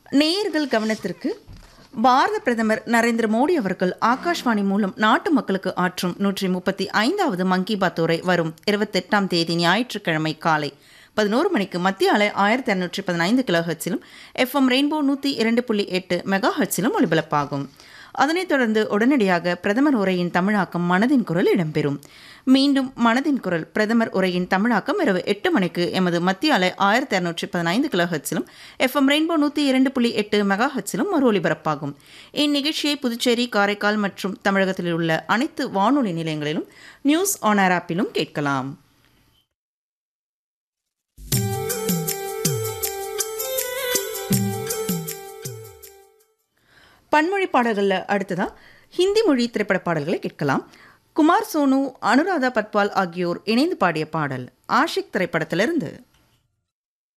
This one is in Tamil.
நேயர்கள் கவனத்திற்கு பாரத பிரதமர் நரேந்திர மோடி அவர்கள் ஆகாஷ்வாணி மூலம் நாட்டு மக்களுக்கு ஆற்றும் நூற்றி முப்பத்தி ஐந்தாவது மன் கி பாத் உரை வரும் இருபத்தெட்டாம் தேதி ஞாயிற்றுக்கிழமை காலை பதினோரு மணிக்கு மத்திய அலை ஆயிரத்தி இரநூற்றி பதினைந்து கிலோ ஹெட்ஸிலும் எஃப்எம் ரெயின்போ நூற்றி இரண்டு புள்ளி எட்டு மெகா ஹெட்ஸிலும் ஒலிபரப்பாகும் அதனைத் தொடர்ந்து உடனடியாக பிரதமர் உரையின் தமிழாக்கம் மனதின் குரல் இடம்பெறும் மீண்டும் மனதின் குரல் பிரதமர் உரையின் தமிழாக்கம் இரவு எட்டு மணிக்கு எமது மத்திய அலை ஆயிரத்தி இரநூற்றி பதினைந்து கிலோ ஹெட்ஸிலும் எஃப்எம் ரெயின்போ நூற்றி இரண்டு புள்ளி எட்டு மெகா ஹெட்ஸிலும் மறு ஒலிபரப்பாகும் இந்நிகழ்ச்சியை புதுச்சேரி காரைக்கால் மற்றும் தமிழகத்தில் உள்ள அனைத்து வானொலி நிலையங்களிலும் நியூஸ் ஆன் ஏர் ஆப்பிலும் கேட்கலாம் பன்மொழி பாடல்களில் அடுத்ததா ஹிந்தி மொழி திரைப்பட பாடல்களை கேட்கலாம் குமார் சோனு அனுராதா பட்வால் ஆகியோர் இணைந்து பாடிய பாடல் ஆஷிக் திரைப்படத்திலிருந்து